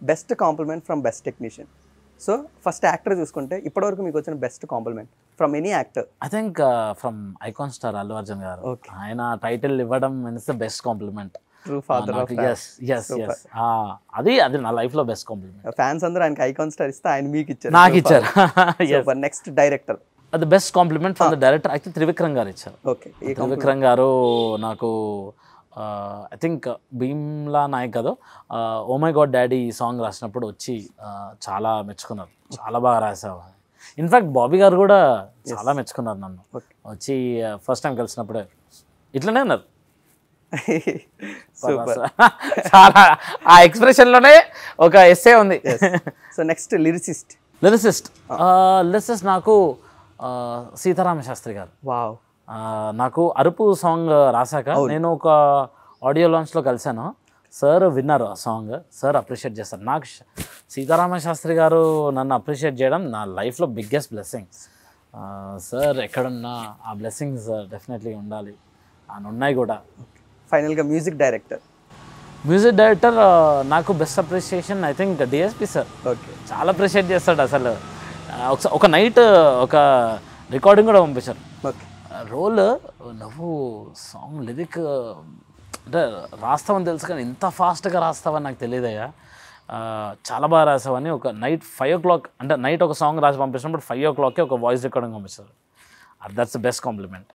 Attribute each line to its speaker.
Speaker 1: Best compliment from best technician so first actor చూసుకుంటే ఇప్పటివరకు మీకు వచ్చిన best compliment from any actor
Speaker 2: I think from icon star Allu Arjun garu
Speaker 1: Okay.
Speaker 2: ఆయన title ఇవ్వడం means the best compliment
Speaker 1: true father of
Speaker 2: yes yes yes అది అది నా life లో బెస్ట్ కాంప్లిమెంట్
Speaker 1: ఫ్యాన్స్ అందరూ ఆయనకి ఐకాన్ స్టార్ ఇస్తే ఆయన మీకు ఇచ్చారు
Speaker 2: నాకు ఇచ్చారు
Speaker 1: నెక్స్ట్ డైరెక్టర్
Speaker 2: అది best compliment from the director అయితే త్రివిక్రమ్ గారు ఇచ్చారు
Speaker 1: ఓకే ఈ
Speaker 2: త్రివిక్రమ్ గారు నాకు ఐ థింక్ భీమ్లా నాయక్ కదా ఓ మై గాడ్ డాడీ ఈ సాంగ్ రాసినప్పుడు వచ్చి ఆ, చాలా మెచ్చుకున్నారు చాలా బాగా రాసావు ఇన్ఫాక్ట్ బాబీ గారు కూడా చాలా మెచ్చుకున్నారు నన్ను
Speaker 1: Okay.
Speaker 2: వచ్చి ఫస్ట్ టైం కలిసినప్పుడే ఇట్లనే ఉన్నారు
Speaker 1: సూపర్
Speaker 2: చాలా ఆ ఎక్స్ప్రెషన్లోనే ఒక ఎస్సే ఉంది
Speaker 1: so next lyricist
Speaker 2: lyricist lyricist నాకు ఆ, సీతారామ శాస్త్రి గారు
Speaker 1: వావ్
Speaker 2: ఆ, నాకు అరుపు సాంగ్ రాశాక నేను ఒక ఆడియో లాంచ్లో కలిశాను సార్ విన్నారు ఆ సాంగ్ సార్ అప్రిషియేట్ చేస్తారు నాకు శ- సీతారామ శాస్త్రి గారు నన్ను అప్రిషియేట్ చేయడం నా లైఫ్లో బిగ్గెస్ట్ బ్లెస్సింగ్ సార్ ఎక్కడున్నా ఆ బ్లెస్సింగ్స్ డెఫినెట్లీ ఉండాలి అని ఉన్నాయి కూడా
Speaker 1: ఫైనల్గా మ్యూజిక్ డైరెక్టర్
Speaker 2: మ్యూజిక్ డైరెక్టర్ నాకు best appreciation I think DSP sir
Speaker 1: okay
Speaker 2: చాలా అప్రిషియేట్ చేస్తాడు అసలు ఆ, ఒకసా- ఒక నైట్ ఒక రికార్డింగ్ కూడా పంపించారు
Speaker 1: ఓకే
Speaker 2: రోల్ నువ్వు సాంగ్ లిరిక్ అంటే రాస్తావని తెలుసు కానీ ఇంత ఫాస్ట్గా రాస్తావని నాకు తెలియదయ్యా ఆ, చాలా బాగా రాసావని ఒక నైట్ ఫైవ్ ఓ క్లాక్ అంటే నైట్ ఒక సాంగ్ రాసి పంపించినప్పుడు ఫైవ్ ఓ క్లాక్కి ఒక వాయిస్ రికార్డింగ్ పంపించారు దట్స్ ద బెస్ట్ కాంప్లిమెంట్